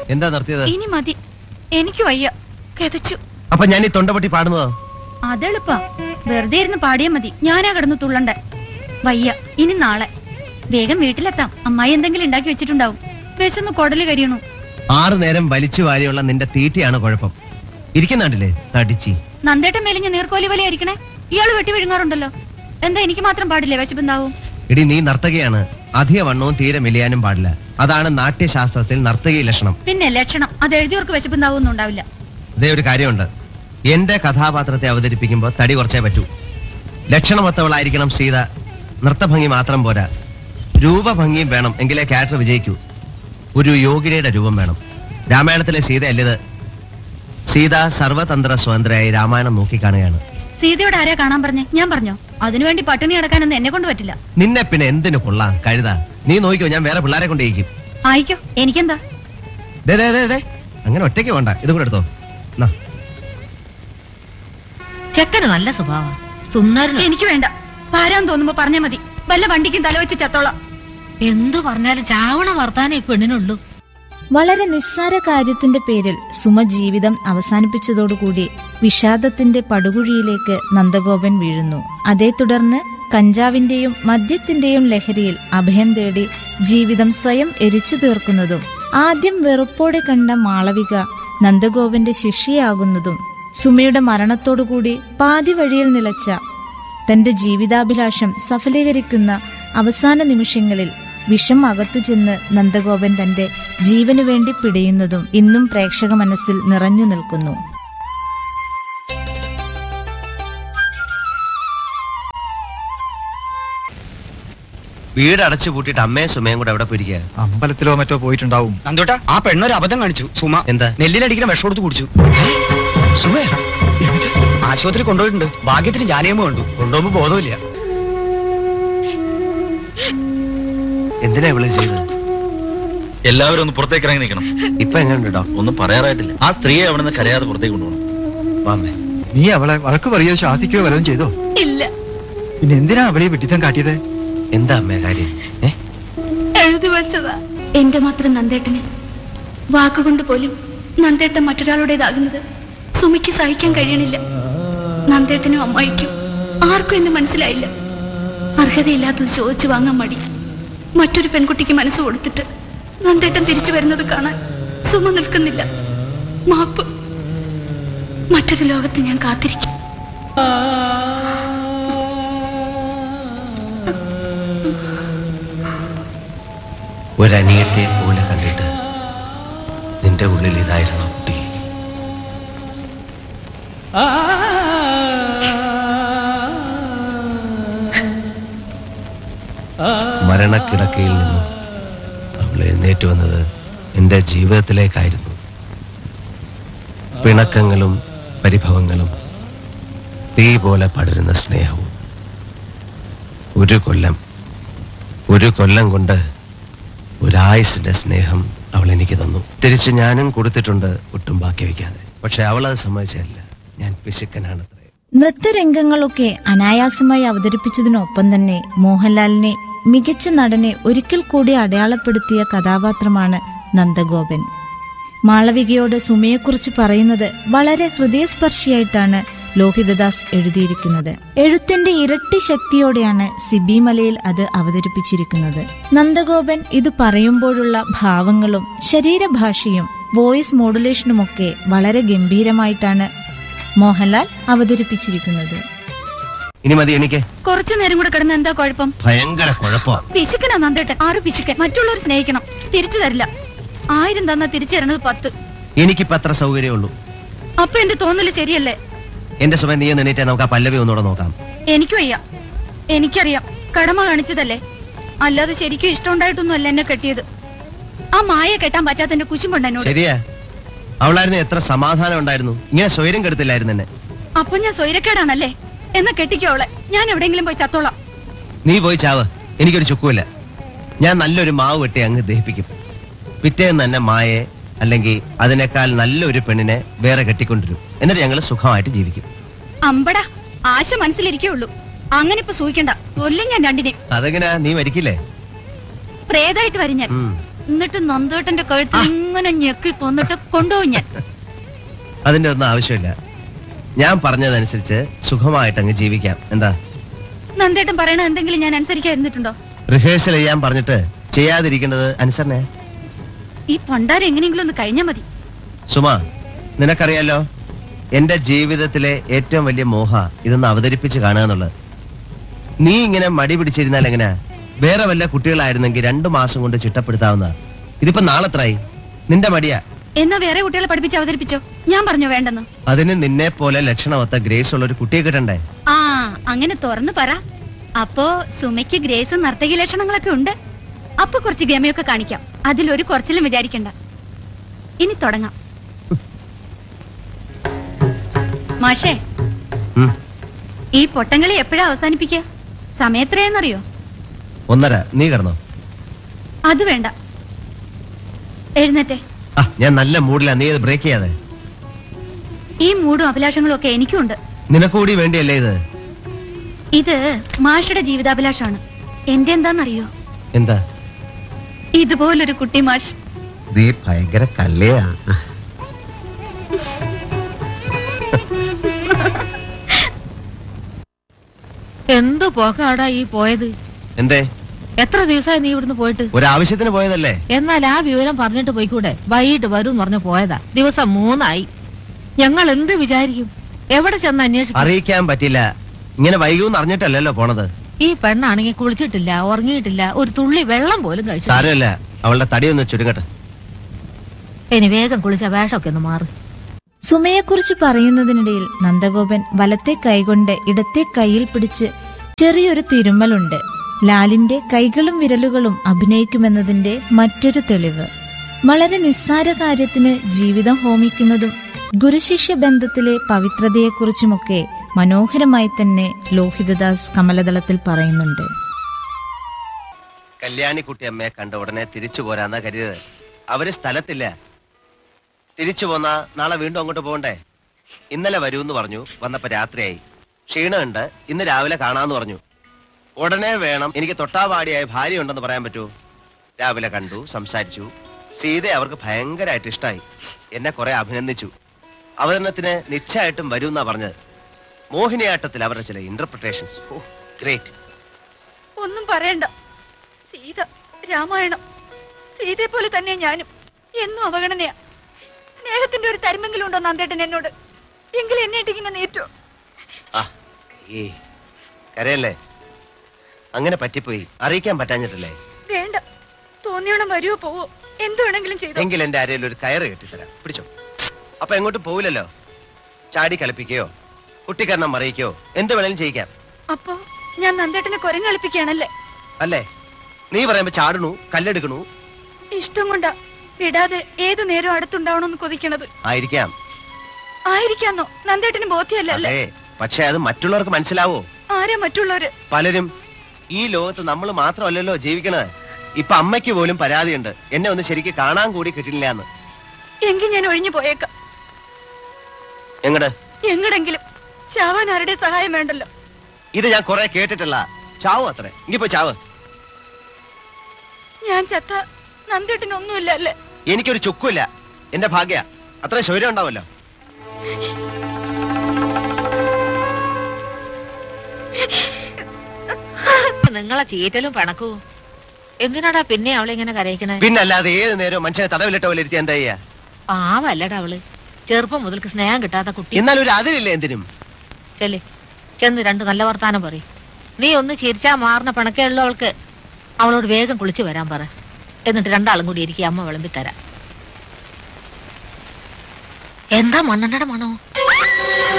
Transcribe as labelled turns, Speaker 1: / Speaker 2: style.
Speaker 1: എന്താ നിർത്തിയത്
Speaker 2: ഇനി മതി എനിക്ക് വയ്യ കിതച്ചു
Speaker 1: അപ്പൊ ഞാൻ ഈ തൊണ്ടപൊട്ടി പാടുന്നതോ
Speaker 2: അതെളുപ്പാ വെറുതെ ഇരുന്ന് പാടിയാ മതി ഞാനാ കിടന്ന് തുള്ളണ്ട വയ്യ ഇനി നാളെ വേഗം വീട്ടിലെത്താം അമ്മായി എന്തെങ്കിലും ഉണ്ടാക്കി വെച്ചിട്ടുണ്ടാവും വിശന്ന് കൊടല് കരിയണു
Speaker 1: ആറു നേരം വലിച്ചു വാരിയുള്ള നിന്റെ തീറ്റയാണ് കുഴപ്പം ഇരിക്കുന്നുണ്ടല്ലേ തടിച്ചി
Speaker 2: നന്ദേട്ടൻ മെലിഞ്ഞ നീർക്കോലി പോലെ ആയിരിക്കണേ ഇയാള് വെട്ടി വിഴുങ്ങാറുണ്ടല്ലോ എന്താ എനിക്ക് മാത്രം പാടില്ലേ വിശപ്പുണ്ടാവും
Speaker 1: ഇടി നീ നർത്തകിയാണ് അധിക വണ്ണവും തീരെ മെലിയാനും പാടില്ല അതാണ് നാട്യശാസ്ത്രത്തിൽ നർത്തകി ലക്ഷണം
Speaker 2: പിന്നെ ലക്ഷണം അത് എഴുതിയവർക്ക് വിശപ്പുണ്ടാവും ഉണ്ടാവില്ല
Speaker 1: ഇതേ ഒരു കാര്യമുണ്ട് എന്റെ കഥാപാത്രത്തെ അവതരിപ്പിക്കുമ്പോൾ തടി കുറച്ചേ പറ്റൂ ലക്ഷണമൊത്തവളായിരിക്കണം സീത നൃത്തഭംഗി മാത്രം പോരാ രൂപഭംഗിയും വേണം എങ്കിലേ ക്യാരക്ടർ വിജയിക്കൂ ഒരു യോഗിനിയുടെ രൂപം വേണം രാമായണത്തിലെ സീത അല്ലിത് സീത സർവതന്ത്ര സ്വതന്ത്രയായി രാമായണം നോക്കിക്കാണുകയാണ്
Speaker 2: സീതയോട് ആരാ കാണാൻ പറഞ്ഞേ ഞാൻ പറഞ്ഞോ അതിനുവേണ്ടി പട്ടിണി കിടക്കാനൊന്നും എന്നെ കൊണ്ട് പറ്റില്ല
Speaker 1: നിന്നെ പിന്നെ എന്തിനു കൊള്ളാം കഴുത നീ നോക്കിക്കോ ഞാൻ വേറെ പിള്ളേരെ കൊണ്ടേക്കും
Speaker 2: ആയിക്കോ എനിക്കെന്താ
Speaker 1: ദേ ദേ ദേ ദേ അങ്ങനെ ഒറ്റയ്ക്ക് വേണ്ട ഇത് കൂടെ എടുത്തോ നാ
Speaker 3: ചെക്കന് നല്ല സ്വഭാവം സുന്ദരൻ
Speaker 2: എനിക്ക് വേണ്ട പാരാൻ തോന്നുമ്പോ പറഞ്ഞാ മതി വല്ല വണ്ടിക്കും തലവെച്ച് ചത്തോളാം
Speaker 3: എന്തു പറഞ്ഞാലും ചാവണ വർത്താനം ഈ പെണ്ണിനുള്ളൂ
Speaker 4: വളരെ നിസ്സാര കാര്യത്തിന്റെ പേരിൽ സുമ ജീവിതം അവസാനിപ്പിച്ചതോടുകൂടി വിഷാദത്തിന്റെ പടുകുഴിയിലേക്ക് നന്ദഗോപൻ വീഴുന്നു അതേ തുടർന്ന് കഞ്ചാവിന്റെയും മദ്യത്തിന്റെയും ലഹരിയിൽ അഭയം തേടി ജീവിതം സ്വയം എരിച്ചു തീർക്കുന്നതും ആദ്യം വെറുപ്പോടെ കണ്ട മാളവിക നന്ദഗോപന്റെ ശിഷ്യയാകുന്നതും സുമയുടെ മരണത്തോടുകൂടി പാതി വഴിയിൽ നിലച്ച തന്റെ ജീവിതാഭിലാഷം സഫലീകരിക്കുന്ന അവസാന നിമിഷങ്ങളിൽ വിഷം അകത്തു ചെന്ന് നന്ദഗോപൻ തന്റെ ജീവനു വേണ്ടി പിടയുന്നതും ഇന്നും പ്രേക്ഷക മനസ്സിൽ നിറഞ്ഞു നിൽക്കുന്നു
Speaker 1: വീട് അടച്ചു പൂട്ടിയിട്ട് അമ്മയും സുമയും കൂടെ എവിടെ പോയിരിക്കുക
Speaker 5: അമ്പലത്തിലോ മറ്റോ പോയിട്ടുണ്ടാവും
Speaker 6: നന്ദോട്ട ആ പെണ്ണൊരു അബദ്ധം കാണിച്ചു സുമ
Speaker 1: എന്താ
Speaker 6: നെല്ലിനടിക്കുന്ന വിഷം കൊടുത്ത് കുടിച്ചു
Speaker 1: സുമേ
Speaker 6: ആശുപത്രി കൊണ്ടുപോയിട്ടുണ്ട് ഭാഗ്യത്തിന് ജാനയമ്മ കണ്ടു കൊണ്ടുപോകുമ്പോ ബോധമില്ല
Speaker 1: എന്തിനാ ഇവള് ചെയ്തത്
Speaker 7: എല്ലാവരും ഒന്ന് പുറത്തേക്ക് ഇറങ്ങി നിൽക്കണം
Speaker 1: ഇപ്പൊ എങ്ങനെയുണ്ട് ഡോ
Speaker 7: ഒന്നും പറയാറായിട്ടില്ല ആ സ്ത്രീയെ അവിടെ നിന്ന് കരയാതെ പുറത്തേക്ക് കൊണ്ടുപോകണം
Speaker 1: വാമേ
Speaker 5: നീ അവളെ വഴക്ക് പറയുകയോ ശാസിക്കുകയോ വല്ലതും ചെയ്തോ
Speaker 2: ഇല്ല
Speaker 5: പിന്നെ എന്തിനാ അവളെ ഈ വിഡിത്തം കാട്ടിയത്
Speaker 1: എന്താ അമ്മേ കാര്യം ഏ
Speaker 2: എഴുതി വച്ചതാ എന്റെ മാത്രം നന്ദേട്ടന് വാക്കുകൊണ്ട് പോലും നന്ദേട്ടൻ മറ്റൊരാളുടേതാകുന്നത് സുമിക്ക് സഹിക്കാൻ കഴിയണില്ല നന്ദേട്ടനും അമ്മായിക്കും ആർക്കും എന്ന് മനസ്സിലായില്ല അർഹതയില്ലാത്തത് ചോദിച്ചു വാങ്ങാൻ മടി മറ്റൊരു പെൺകുട്ടിക്ക് മനസ്സ് കൊടുത്തിട്ട് നന്ദേട്ടൻ തിരിച്ചു വരുന്നത് കാണാൻ സുമ നിൽക്കുന്നില്ല മാപ്പ് മറ്റൊരു ലോകത്ത് ഞാൻ കാത്തിരിക്കും
Speaker 1: ഒരനിയത്തെ പോലെ കണ്ടിട്ട് നിന്റെ ഉള്ളിൽ ഇതായിരുന്നു കുട്ടി മരണക്കിടക്കയിൽ നിന്നും അവൾ എഴുന്നേറ്റ് വന്നത് എൻ്റെ ജീവിതത്തിലേക്കായിരുന്നു പിണക്കങ്ങളും പരിഭവങ്ങളും തീ പോലെ പടരുന്ന സ്നേഹവും ഒരു കൊല്ലം ഒരു കൊല്ലം കൊണ്ട് ഒരായുസിന്റെ സ്നേഹം അവൾ എനിക്ക് തന്നു തിരിച്ച് ഞാനും കൊടുത്തിട്ടുണ്ട് ഒട്ടും ബാക്കി വയ്ക്കാതെ പക്ഷെ അവൾ അത് സമ്മതിച്ചല്ല ഞാൻ പിശുക്കനാണത്രേ
Speaker 4: നൃത്തരംഗങ്ങളൊക്കെ അനായാസമായി അവതരിപ്പിച്ചതിനൊപ്പം തന്നെ മോഹൻലാലിനെ മികച്ച നടനെ ഒരിക്കൽ കൂടി അടയാളപ്പെടുത്തിയ കഥാപാത്രമാണ് നന്ദഗോപൻ മാളവികയോട് സുമയെക്കുറിച്ച് പറയുന്നത് വളരെ ഹൃദയസ്പർശിയായിട്ടാണ് ലോഹിതദാസ് എഴുതിയിരിക്കുന്നത് എഴുത്തിന്റെ ഇരട്ടി ശക്തിയോടെയാണ് സിബി മലയിൽ അത് അവതരിപ്പിച്ചിരിക്കുന്നത് നന്ദഗോപൻ ഇത് പറയുമ്പോഴുള്ള ഭാവങ്ങളും ശരീരഭാഷയും വോയിസ് മോഡുലേഷനുമൊക്കെ വളരെ ഗംഭീരമായിട്ടാണ് മോഹൻലാൽ അവതരിപ്പിച്ചിരിക്കുന്നത്
Speaker 1: ഇനി മതി എനിക്ക്
Speaker 2: കുറച്ചു നേരം കൂടെ കിടന്ന് എന്താ കുഴപ്പം
Speaker 1: ഭയങ്കര കുഴപ്പമാ
Speaker 2: പിശുക്കനാ നന്ദേട്ടൻ ആരും പിശുക്കൻ മറ്റുള്ളവർ സ്നേഹിക്കണം തിരിച്ചു തരില്ല ആയിരം തന്നാ തിരിച്ചു തരണത് പത്ത്
Speaker 1: എനിക്കിപ്പോ അത്ര സൗകര്യമുള്ളൂ
Speaker 2: അപ്പൊ എന്റെ തോന്നല് ശരിയല്ലേ
Speaker 1: എന്റെ സുമ നീ നിന്നിട്ടേ നമുക്ക് ആ പല്ലവി ഒന്നുകൂടെ നോക്കാം
Speaker 2: എനിക്ക് വയ്യ എനിക്കറിയാം കടമ കാണിച്ചതല്ലേ അല്ലാതെ ശരിക്കും ഇഷ്ടമുണ്ടായിട്ടൊന്നും അല്ല എന്നെ കെട്ടിയത് ആ മായ കെട്ടാൻ പറ്റാത്ത എന്റെ കുശുമ്പുണ്ട് എന്നോട്
Speaker 1: ശരിയാ അവളായിരുന്നു എത്ര സമാധാനം ഉണ്ടായിരുന്നു ഇങ്ങനെ സ്വൈര്യം കെടുത്തില്ലായിരുന്നു എന്നെ
Speaker 2: അപ്പൊ ഞാൻ സ്വൈരക്കേടാണല്ലേ എന്നാ കെട്ടിക്കോ അവളെ ഞാൻ എവിടെയെങ്കിലും പോയി ചത്തോളാം
Speaker 1: നീ പോയി ചാവ് എനിക്കൊരു ചുക്കുമില്ല ഞാൻ നല്ലൊരു മാവ് വെട്ടി അങ്ങ് ദഹിപ്പിക്കും പിറ്റേന്ന് തന്നെ മായെ അല്ലെങ്കിൽ അതിനേക്കാൾ നല്ലൊരു പെണ്ണിനെ വേറെ കെട്ടിക്കൊണ്ടിരും എന്നിട്ട് ഞങ്ങൾ സുഖമായിട്ട് ജീവിക്കും
Speaker 2: അമ്പടാ ആശ മനസ്സിലിരിക്കുള്ളൂ അങ്ങനെ ഇപ്പൊ സൂഹിക്കണ്ട കൊല്ലും ഞാൻ രണ്ടിനെ
Speaker 1: അതെങ്ങനെയാ നീ മരിക്കില്ലേ
Speaker 2: പ്രേതായിട്ട് വരും ഞാൻ
Speaker 1: ഉം.
Speaker 2: എന്നിട്ട് നന്ദേട്ടന്റെ കഴുത്തിൽ ഇങ്ങനെ ഞെക്കി കൊന്നിട്ട് കൊണ്ടുപോയി ഞാൻ
Speaker 1: അതിന്റെ ഒന്നും ആവശ്യമില്ല ഞാൻ പറഞ്ഞതനുസരിച്ച് സുഖമായിട്ട് അങ്ങ് ജീവിക്കാം എന്താ
Speaker 2: നന്ദേട്ടൻ പറയണ എന്തെങ്കിലും ഞാൻ അനുസരിക്കാതിരുന്നിട്ടുണ്ടോ
Speaker 1: റിഹേഴ്സൽ ചെയ്യാൻ പറഞ്ഞിട്ട് ചെയ്യാതിരിക്കേണ്ടത് അനുസരണേ
Speaker 2: ഈ പണ്ടാരം എങ്ങനെയെങ്കിലും ഒന്ന് കഴിഞ്ഞാ മതി
Speaker 1: സുമ നിനക്കറിയാലോ എന്റെ ജീവിതത്തിലെ ഏറ്റവും വലിയ മോഹ ഇതൊന്ന് അവതരിപ്പിച്ച് കാണുക എന്നുള്ളത് നീ ഇങ്ങനെ മടി പിടിച്ചിരുന്നാൽ എങ്ങനെ വേറെ വല്ല കുട്ടികളായിരുന്നെങ്കിൽ രണ്ടു മാസം കൊണ്ട് ചിട്ടപ്പെടുത്താവുന്ന ഇതിപ്പോ നാളെത്രായി നിന്റെ മടിയാ
Speaker 2: എന്നാ വേറെ കുട്ടികളെ പഠിപ്പിച്ച് അവതരിപ്പിച്ചോ ഞാൻ പറഞ്ഞോ വേണ്ടെന്ന്
Speaker 1: അതിന് നിന്നെ പോലെ ലക്ഷണമൊത്ത ഗ്രേസ് ഉള്ള ഒരു കുട്ടിയെ കിട്ടണ്ടേ
Speaker 2: ആ അങ്ങനെ തുറന്നു പറ അപ്പോ സുമയ്ക്ക് ഗ്രേസും നർത്തകി ലക്ഷണങ്ങളൊക്കെ ഉണ്ട് അപ്പൊ കുറച്ച് ഗമയൊക്കെ കാണിക്കാം അതിലൊരു കുറച്ചിലും വിചാരിക്കണ്ട ഇനി തുടങ്ങാം മാഷേ
Speaker 1: ഉം.
Speaker 2: ഈ പൊട്ടങ്ങളി എപ്പോഴാ അവസാനിപ്പിക്കുക സമയത്രയെന്നറിയോ
Speaker 1: ഒന്നര നീ കിടന്നോ
Speaker 2: അത് വേണ്ട എഴുന്നേറ്റെ
Speaker 1: ആ ഞാൻ നല്ല മൂഡിലാ നീ ഇത് ബ്രേക്ക് ചെയ്യാതെ
Speaker 2: ഈ മൂടും അഭിലാഷങ്ങളും ഒക്കെ എനിക്കുണ്ട്
Speaker 1: നിനക്കൂടി വേണ്ടിയല്ലേ ഇത്
Speaker 2: ഇത് മാഷയുടെ ജീവിതാഭിലാഷമാണ് എന്റെ എന്താന്നറിയോ
Speaker 1: എന്താ
Speaker 2: ഇതുപോലൊരു കുട്ടി മാഷ്
Speaker 1: നീ ഭയങ്കര കള്ളിയാ
Speaker 3: എന്തു പോക്കാടാ ഈ പോയത്
Speaker 1: എന്തേ
Speaker 3: എത്ര ദിവസമായി നീ ഇവിടുന്ന് പോയിട്ട്
Speaker 1: ഒരാവശ്യത്തിന് പോയതല്ലേ
Speaker 3: എന്നാൽ ആ വിവരം പറഞ്ഞിട്ട് പോയിക്കൂടെ വൈകിട്ട് വരും എന്ന് പറഞ്ഞു പോയതാ ദിവസം മൂന്നായി ഞങ്ങൾ എന്ത് വിചാരിക്കും എവിടെ ചെന്ന് അന്വേഷിക്കും
Speaker 1: അറിയിക്കാൻ പറ്റില്ല ഇങ്ങനെ വൈകുമെന്ന് അറിഞ്ഞിട്ടല്ലല്ലോ പോണത്
Speaker 3: ഈ പെണ്ണാണെങ്കിൽ കുളിച്ചിട്ടില്ല ഉറങ്ങിയിട്ടില്ല ഒരു തുള്ളി വെള്ളം പോലും കഴിച്ചു
Speaker 1: സാരമില്ല അവളുടെ തടി ഒന്ന് ചുരുങ്ങട്ടെ
Speaker 3: ഇനി വേഗം കുളിച്ച വേഷമൊക്കെ ഒന്ന് മാറും
Speaker 4: സുമയെക്കുറിച്ച് പറയുന്നതിനിടയിൽ നന്ദഗോപൻ വലത്തെ കൈകൊണ്ട് ഇടത്തെ കൈയിൽ പിടിച്ച് ചെറിയൊരു തിരുമ്മലുണ്ട് ലാലിന്റെ കൈകളും വിരലുകളും അഭിനയിക്കുമെന്നതിന്റെ മറ്റൊരു തെളിവ് വളരെ നിസ്സാര കാര്യത്തിന് ജീവിതം ഹോമിക്കുന്നതും ഗുരുശിഷ്യ ബന്ധത്തിലെ പവിത്രതയെക്കുറിച്ചുമൊക്കെ മനോഹരമായി തന്നെ ലോഹിതദാസ് കമലദളത്തിൽ പറയുന്നുണ്ട്
Speaker 1: കല്യാണിക്കുട്ടി അമ്മയെ കണ്ട ഉടനെ തിരിച്ചു പോരാന്നാ കരുതത് അവര് സ്ഥലത്തില്ല തിരിച്ചു പോന്നാ നാളെ വീണ്ടും അങ്ങോട്ട് പോകണ്ടേ ഇന്നലെ വരൂന്ന് പറഞ്ഞു വന്നപ്പോ രാത്രിയായി ക്ഷീണമുണ്ട് ഇന്ന് രാവിലെ കാണാന്ന് പറഞ്ഞു ഉടനെ വേണം എനിക്ക് തൊട്ടാവാടിയായ ഭാര്യ ഉണ്ടെന്ന് പറയാൻ പറ്റൂ രാവിലെ കണ്ടു സംസാരിച്ചു സീതയെ അവർക്ക് ഭയങ്കരമായിട്ട് ഇഷ്ടമായി എന്നെ കുറെ അഭിനന്ദിച്ചു അവതരണത്തിന് നിശ്ചയമായിട്ടും വരൂന്നാ പറഞ്ഞത് മോഹിനിയാട്ടത്തിൽ അവരുടെ ചില ഇന്റർപ്രിട്ടേഷൻസ് ഗ്രേറ്റ്
Speaker 2: ഒന്നും പറയണ്ട സീത രാമായണം സീതയെ പോലെ തന്നെ ഞാനും എന്നും അവഗണനയാ സ്നേഹത്തിന്റെ ഒരു തരുമെങ്കിലും ഉണ്ടോ നന്ദേട്ടൻ എന്നോട് എങ്കിലും എന്നെ ഇങ്ങനെ നേറ്റോ
Speaker 1: ആ ഈ കരയല്ലേ അങ്ങനെ പറ്റിപ്പോയി അറിയിക്കാൻ പറ്റാഞ്ഞിട്ടല്ലേ
Speaker 2: വേണ്ട തോന്നിയോണം വരുവോ പോവോ എന്ത് വേണമെങ്കിലും ചെയ്തോ
Speaker 1: എങ്കിൽ എന്റെ അരയിൽ ഒരു കയറ് കെട്ടിത്തരാം പിടിച്ചോ അപ്പൊ എങ്ങോട്ടും പോവില്ലല്ലോ ചാടി കളിപ്പിക്കയോ കുട്ടിക്കരണം മറിയിക്കോ എന്ത് വേണേലും ചെയ്യിക്കാം
Speaker 2: അപ്പോ ഞാൻ നന്ദേട്ടനെ കുരങ്ങളിപ്പിക്കുകയാണല്ലേ
Speaker 1: അല്ലേ നീ പറയുമ്പോ ചാടണു കല്ലെടുക്കണു
Speaker 2: ഇഷ്ടം കൊണ്ടാ വിടാതെ ഏതു നേരം അടുത്തുണ്ടാവണമെന്ന് കൊതിക്കണത്
Speaker 1: ആയിരിക്കാം
Speaker 2: ആയിരിക്കാന്നോ നന്ദേട്ടന് ബോധ്യമല്ലേ
Speaker 1: അതെ പക്ഷെ അത് മറ്റുള്ളവർക്ക് മനസ്സിലാവോ
Speaker 2: ആരാ മറ്റുള്ളവര്
Speaker 1: പലരും ഈ ലോകത്ത് നമ്മൾ മാത്രമല്ലല്ലോ ജീവിക്കണത് ഇപ്പൊ അമ്മയ്ക്ക് പോലും പരാതിയുണ്ട് എന്നെ ഒന്ന് ശരിക്ക് കാണാൻ കൂടി കിട്ടില്ല എന്ന്
Speaker 2: എങ്കിൽ ഞാൻ ഒഴിഞ്ഞു പോയേക്കാം
Speaker 1: എങ്ങട്
Speaker 2: എങ്ങടെങ്കിലും ചാവാൻ ആരുടെ സഹായം വേണ്ടല്ലോ
Speaker 1: ഇത് ഞാൻ കുറെ കേട്ടിട്ടുള്ള ചാവും അത്രേ ഇങ്ങിപ്പോ ചാവ്
Speaker 2: ഞാൻ ചത്ത നന്ദേട്ടനൊന്നുമില്ല അല്ലേ
Speaker 1: എനിക്കൊരു ചുക്കുമില്ല എന്റെ ഭാഗ്യ അത്ര ശൗര്യം ഉണ്ടാവല്ലോ
Speaker 3: നിങ്ങളെ ചീറ്റലും പിണക്കവും എന്തിനാടാ പിന്നെ അവളെ ഇങ്ങനെ കരയിക്കണേ
Speaker 1: പിന്നല്ലാതെ ഏത് നേരവും മനുഷ്യനെ തടവിലിട്ട പോലെ ഇരുത്തി എന്താ ചെയ്യാ
Speaker 3: പാവല്ലടാ അവള് ചെറുപ്പം മുതൽക്ക് സ്നേഹം കിട്ടാത്ത കുട്ടി
Speaker 1: എന്നാൽ ഒരു അതിലില്ല എന്തിനും
Speaker 3: ചെല്ലേ ചെന്ന് രണ്ട് നല്ല വർത്താനം പറയും നീ ഒന്ന് ചിരിച്ചാ മാറുന്ന പിണക്കേ ഉള്ളവൾക്ക് അവളോട് വേഗം കുളിച്ചു വരാൻ പറ എന്നിട്ട് രണ്ടാളും കൂടി ഇരിക്കുക അമ്മ വിളമ്പി തരാം എന്താ മണ്ണെണ്ണയുടെ മണോ